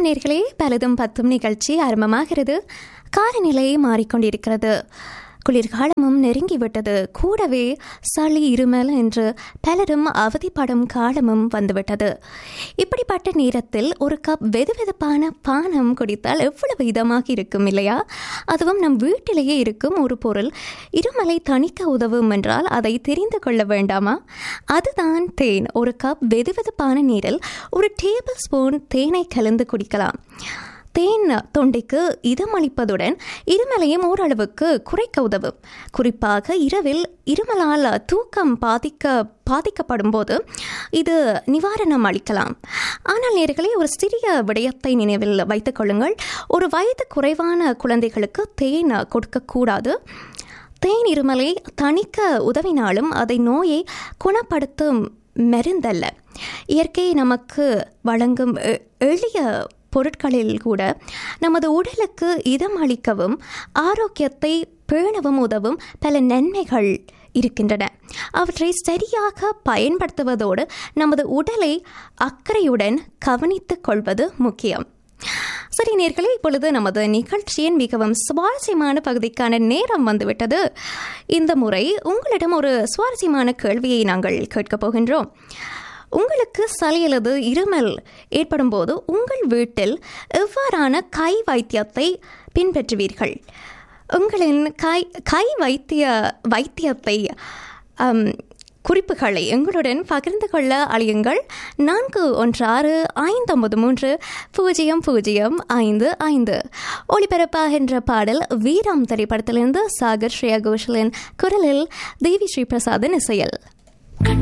நேர்களே பலதும் பத்தும் நிகழ்ச்சி ஆரம்பமாகிறது காலநிலை மாறிக்கொண்டிருக்கிறது குளிர்காலமும் நெருங்கிவிட்டது கூடவே சளி இருமல் என்று பலரும் அவதிப்படும் காலமும் வந்துவிட்டது இப்படிப்பட்ட நேரத்தில் ஒரு கப் வெதுவெதுப்பான பானம் குடித்தால் எவ்வளவு இதமாக இருக்கும் இல்லையா அதுவும் நம் வீட்டிலேயே இருக்கும் ஒரு பொருள் இருமலை தணிக்க உதவும் என்றால் அதை தெரிந்து கொள்ள வேண்டாமா அதுதான் தேன் ஒரு கப் வெதுவெதுப்பான நீரில் ஒரு டேபிள் ஸ்பூன் தேனை கலந்து குடிக்கலாம் தேன் தொண்டைக்கு இதமளிப்பதுடன் இருமலையும் ஓரளவுக்கு குறைக்க உதவும் குறிப்பாக இரவில் இருமலால் தூக்கம் பாதிக்க பாதிக்கப்படும் போது இது நிவாரணம் அளிக்கலாம் ஆனால் நேர்களே ஒரு சிறிய விடயத்தை நினைவில் வைத்துக் கொள்ளுங்கள் ஒரு வயது குறைவான குழந்தைகளுக்கு தேன் கொடுக்கக்கூடாது தேன் இருமலை தணிக்க உதவினாலும் அதை நோயை குணப்படுத்தும் மருந்தல்ல இயற்கை நமக்கு வழங்கும் எ- எளிய பொருட்களில் கூட நமது உடலுக்கு இதம் அளிக்கவும் ஆரோக்கியத்தை பேணவும் உதவும் பல நன்மைகள் இருக்கின்றன அவற்றை சரியாக பயன்படுத்துவதோடு நமது உடலை அக்கறையுடன் கவனித்துக் கொள்வது முக்கியம் சரி நேர்களே இப்பொழுது நமது நிகழ்ச்சியின் மிகவும் சுவாரஸ்யமான பகுதிக்கான நேரம் வந்துவிட்டது இந்த முறை உங்களிடம் ஒரு சுவாரஸ்யமான கேள்வியை நாங்கள் கேட்கப் போகின்றோம் உங்களுக்கு சளி அல்லது இருமல் ஏற்படும் போது உங்கள் வீட்டில் எவ்வாறான கை வைத்தியத்தை பின்பற்றுவீர்கள் உங்களின் கை கை வைத்திய வைத்தியத்தை அம், குறிப்புகளை எங்களுடன் பகிர்ந்து கொள்ள அழியுங்கள் நான்கு ஒன்று ஆறு ஐந்து ஒன்பது மூன்று பூஜ்ஜியம் பூஜ்ஜியம் ஐந்து ஐந்து ஒளிபரப்பாகின்ற பாடல் வீரம் திரைப்படத்திலிருந்து சாகர் ஸ்ரேயா கோஷலின் குரலில் தேவி ஸ்ரீ பிரசாதன் இசையல்